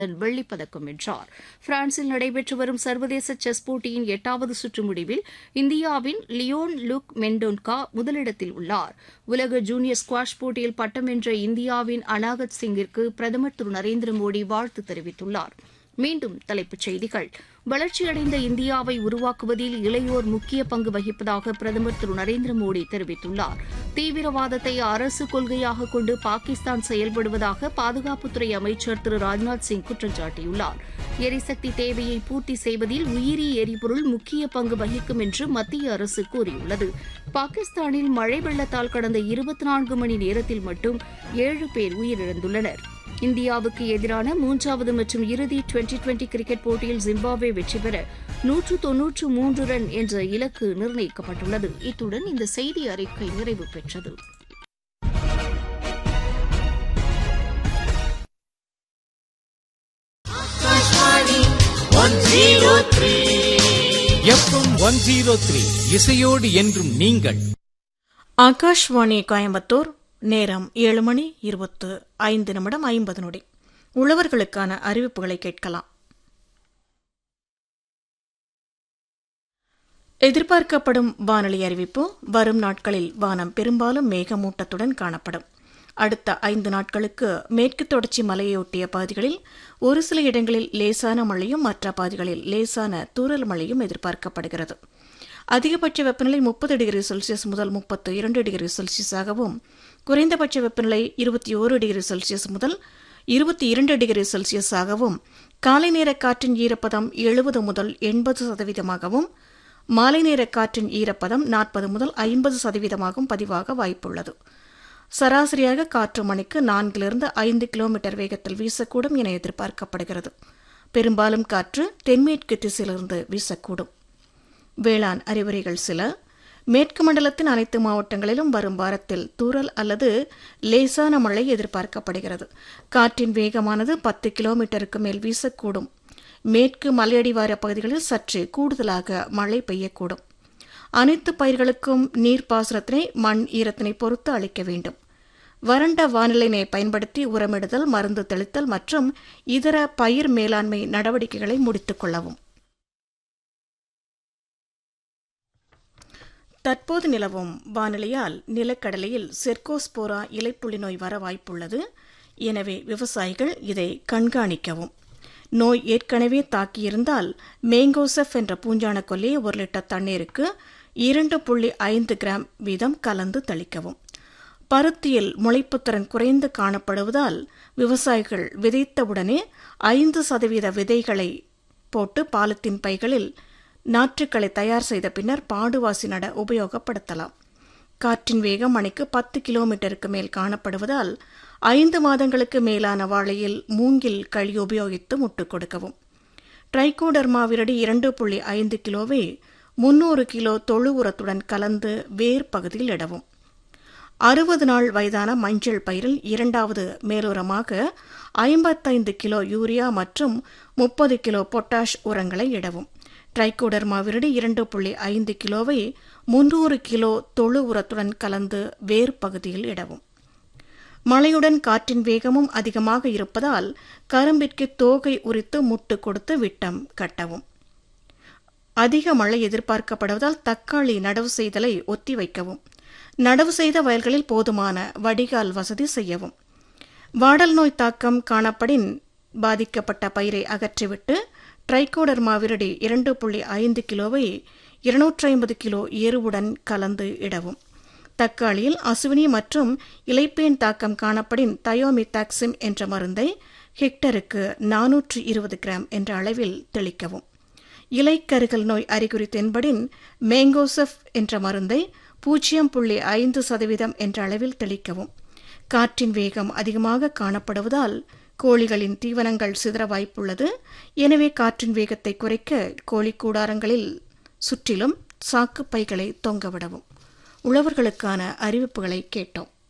வெள்ளிப்பதக்கம் வென்றார் பிரான்சில் நடைபெற்று வரும் சர்வதேச செஸ் போட்டியின் எட்டாவது சுற்று முடிவில் இந்தியாவின் லியோன் லுக் மெண்டோன்கா முதலிடத்தில் உள்ளார் உலக ஜூனியர் ஸ்குவாஷ் போட்டியில் பட்டம் வென்ற இந்தியாவின் அனாகத் சிங்கிற்கு பிரதமர் திரு நரேந்திர மோடி வாழ்த்து தெரிவித்துள்ளார் மீண்டும் தலைப்புச் செய்திகள் வளர்ச்சியடைந்த இந்தியாவை உருவாக்குவதில் இளையோர் முக்கிய பங்கு வகிப்பதாக பிரதமர் திரு நரேந்திர மோடி தெரிவித்துள்ளார் தீவிரவாதத்தை அரசு கொள்கையாக கொண்டு பாகிஸ்தான் செயல்படுவதாக பாதுகாப்புத்துறை அமைச்சர் திரு ராஜ்நாத் சிங் குற்றம் சாட்டியுள்ளார் எரிசக்தி தேவையை பூர்த்தி செய்வதில் உயிரி எரிபொருள் முக்கிய பங்கு வகிக்கும் என்று மத்திய அரசு கூறியுள்ளது பாகிஸ்தானில் மழை வெள்ளத்தால் கடந்த இருபத்தி நான்கு மணி நேரத்தில் மட்டும் ஏழு பேர் உயிரிழந்துள்ளனர் இந்தியாவுக்கு எதிரான மூன்றாவது மற்றும் இறுதி டுவெண்டி டுவெண்டி கிரிக்கெட் போட்டியில் ஜிம்பாப்வே வெற்றி பெற நூற்று தொன்னூற்று மூன்று ரன் என்ற இலக்கு நிர்ணயிக்கப்பட்டுள்ளது இத்துடன் இந்த செய்தி அறிக்கை நிறைவு பெற்றது எஃப்எம் ஒன் ஜீரோ த்ரீ இசையோடு என்றும் நீங்கள் ஆகாஷ்வாணி கோயம்புத்தூர் நேரம் ஏழு மணி இருபத்து ஐந்து நிமிடம் ஐம்பது நொடி உழவர்களுக்கான அறிவிப்புகளை கேட்கலாம் எதிர்பார்க்கப்படும் வானொலி அறிவிப்பு வரும் நாட்களில் வானம் பெரும்பாலும் மேகமூட்டத்துடன் காணப்படும் அடுத்த ஐந்து நாட்களுக்கு மேற்கு தொடர்ச்சி மலையொட்டிய பகுதிகளில் ஒரு சில இடங்களில் லேசான மழையும் மற்ற பகுதிகளில் லேசான தூறல் மழையும் எதிர்பார்க்கப்படுகிறது அதிகபட்ச வெப்பநிலை முப்பது டிகிரி செல்சியஸ் முதல் முப்பத்து இரண்டு டிகிரி செல்சியஸாகவும் குறைந்தபட்ச வெப்பநிலை இருபத்தி ஓரு டிகிரி செல்சியஸ் முதல் இருபத்தி இரண்டு டிகிரி செல்சியஸாகவும் காலை நேர காற்றின் ஈரப்பதம் எழுபது முதல் எண்பது சதவீதமாகவும் மாலை நேர காற்றின் ஈரப்பதம் நாற்பது முதல் ஐம்பது சதவீதமாகவும் பதிவாக வாய்ப்புள்ளது சராசரியாக காற்று மணிக்கு நான்கிலிருந்து ஐந்து கிலோமீட்டர் வேகத்தில் வீசக்கூடும் என எதிர்பார்க்கப்படுகிறது பெரும்பாலும் காற்று தென்மேற்கு திசையிலிருந்து வீசக்கூடும் வேளாண் அறிவுரைகள் சில மேற்கு மண்டலத்தின் அனைத்து மாவட்டங்களிலும் வரும் வாரத்தில் தூறல் அல்லது லேசான மழை எதிர்பார்க்கப்படுகிறது காற்றின் வேகமானது பத்து கிலோமீட்டருக்கு மேல் வீசக்கூடும் மேற்கு மலையடிவார பகுதிகளில் சற்று கூடுதலாக மழை பெய்யக்கூடும் அனைத்து பயிர்களுக்கும் நீர்ப்பாசனத்தினை மண் ஈரத்தினை பொறுத்து அளிக்க வேண்டும் வறண்ட வானிலையினை பயன்படுத்தி உரமிடுதல் மருந்து தெளித்தல் மற்றும் இதர பயிர் மேலாண்மை நடவடிக்கைகளை முடித்துக் கொள்ளவும் தற்போது நிலவும் வானிலையால் நிலக்கடலையில் செர்கோஸ்போரா இலைப்புள்ளி நோய் வர வாய்ப்புள்ளது எனவே விவசாயிகள் இதை கண்காணிக்கவும் நோய் ஏற்கனவே தாக்கியிருந்தால் மேங்கோசெஃப் என்ற பூஞ்சான கொல்லியை ஒரு லிட்டர் தண்ணீருக்கு இரண்டு புள்ளி ஐந்து கிராம் வீதம் கலந்து தெளிக்கவும் பருத்தியில் முளைப்புத்திறன் குறைந்து காணப்படுவதால் விவசாயிகள் விதைத்தவுடனே ஐந்து சதவீத விதைகளை போட்டு பாலத்தின் பைகளில் நாற்றுக்களை தயார் செய்த பின்னர் பாடுவாசி நட உபயோகப்படுத்தலாம் காற்றின் வேகம் மணிக்கு பத்து கிலோமீட்டருக்கு மேல் காணப்படுவதால் ஐந்து மாதங்களுக்கு மேலான வாழையில் மூங்கில் கழி உபயோகித்து முட்டுக் கொடுக்கவும் ட்ரைகோடர்மா விரடி இரண்டு புள்ளி ஐந்து கிலோவை முன்னூறு கிலோ தொழு உரத்துடன் கலந்து வேர் பகுதியில் இடவும் அறுபது நாள் வயதான மஞ்சள் பயிரில் இரண்டாவது மேலுரமாக ஐம்பத்தைந்து கிலோ யூரியா மற்றும் முப்பது கிலோ பொட்டாஷ் உரங்களை இடவும் ட்ரைகோடர்மா விரடி இரண்டு புள்ளி ஐந்து கிலோவை முன்னூறு கிலோ தொழு உரத்துடன் கலந்து வேர் பகுதியில் இடவும் மழையுடன் காற்றின் வேகமும் அதிகமாக இருப்பதால் கரும்பிற்கு தோகை உரித்து முட்டு கொடுத்து விட்டம் கட்டவும் அதிக மழை எதிர்பார்க்கப்படுவதால் தக்காளி நடவு செய்தலை ஒத்திவைக்கவும் நடவு செய்த வயல்களில் போதுமான வடிகால் வசதி செய்யவும் வாடல் நோய் தாக்கம் காணப்படின் பாதிக்கப்பட்ட பயிரை அகற்றிவிட்டு ட்ரைகோடர்மா விரடி இரண்டு புள்ளி ஐந்து கிலோவை இருநூற்றி ஐம்பது கிலோ எருவுடன் கலந்து இடவும் தக்காளியில் அசுவினி மற்றும் இலைப்பேன் தாக்கம் காணப்படின் தயோமித்தாக்சிம் என்ற மருந்தை ஹெக்டருக்கு நானூற்று இருபது கிராம் என்ற அளவில் தெளிக்கவும் இலைக்கருகல் நோய் அறிகுறி தென்படின் மேங்கோசெஃப் என்ற மருந்தை பூஜ்ஜியம் புள்ளி ஐந்து சதவீதம் என்ற அளவில் தெளிக்கவும் காற்றின் வேகம் அதிகமாக காணப்படுவதால் கோழிகளின் தீவனங்கள் சிதற வாய்ப்புள்ளது எனவே காற்றின் வேகத்தை குறைக்க கோழி கூடாரங்களில் சுற்றிலும் சாக்கு பைகளை தொங்கவிடவும் உழவர்களுக்கான அறிவிப்புகளை கேட்டோம்